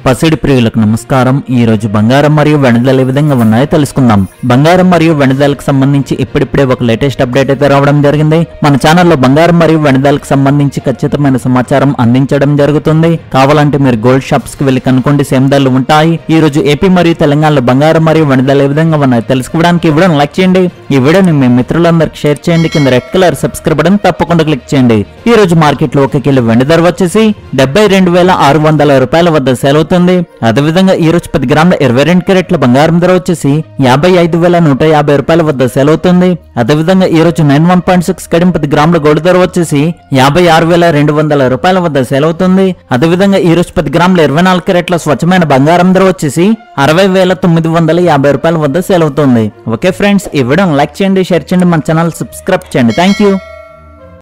పసిడి ప్రియులకు నమస్కారం ఈ రోజు బంగారం మరియు వెనుదల ఏ విధంగా ఉన్నాయో తెలుసుకుందాం బంగారం మరియు వెనుదలకు సంబంధించి ఇప్పుడిప్పుడే ఒక లేటెస్ట్ అప్డేట్ అయితే రావడం జరిగింది మన ఛానల్లో బంగారం మరియు వెనుదలకు సంబంధించి ఖచ్చితమైన సమాచారం అందించడం జరుగుతుంది కావాలంటే మీరు గోల్డ్ షాప్స్ కి వెళ్లి కనుక్కోండి సేమ్ ధరలు ఉంటాయి ఈ రోజు ఏపీ మరియు తెలంగాణలో బంగారం మరియు వెనుదల ఏ విధంగా ఉన్నాయో తెలుసుకోవడానికి ఈ వీడియోని లైక్ చేయండి ఈ వీడియోని మీ మిత్రులందరికి షేర్ చేయండి కింద రెడ్ కలర్ సబ్స్క్రైబ్ బటన్ తప్పకుండా క్లిక్ చేయండి ఈ రోజు మార్కెట్ లో ఒక కిలో వెండి ధర వచ్చేసి డెబ్బై రెండు వేల ఆరు వందల రూపాయల వద్ద సేల్ అవుతుంది అదేవిధంగా ఈ రోజు పది గ్రాముల ఇరవై రెండు క్యారెట్ల బంగారం ధర వచ్చేసి యాభై ఐదు వేల నూట యాభై రూపాయల వద్ద సేల్ అవుతుంది అదేవిధంగా ఈ రోజు నైన్ వన్ పాయింట్ సిక్స్ కడిం పది గ్రాముల గోల్డ్ ధర వచ్చేసి యాభై ఆరు వేల రెండు వందల రూపాయల వద్ద సేల్ అవుతుంది అదేవిధంగా ఈ రోజు పది గ్రాముల ఇరవై నాలుగు క్యారెట్ల స్వచ్ఛమైన బంగారం ధర వచ్చేసి అరవై వేల తొమ్మిది వందల యాభై రూపాయల వద్ద సేల్ అవుతుంది ఓకే ఫ్రెండ్స్ ఈ వీడియోని లైక్ చేయండి షేర్ చేయండి మన ఛానల్ సబ్స్క్రైబ్ చేయండి థ్యాంక్ యూ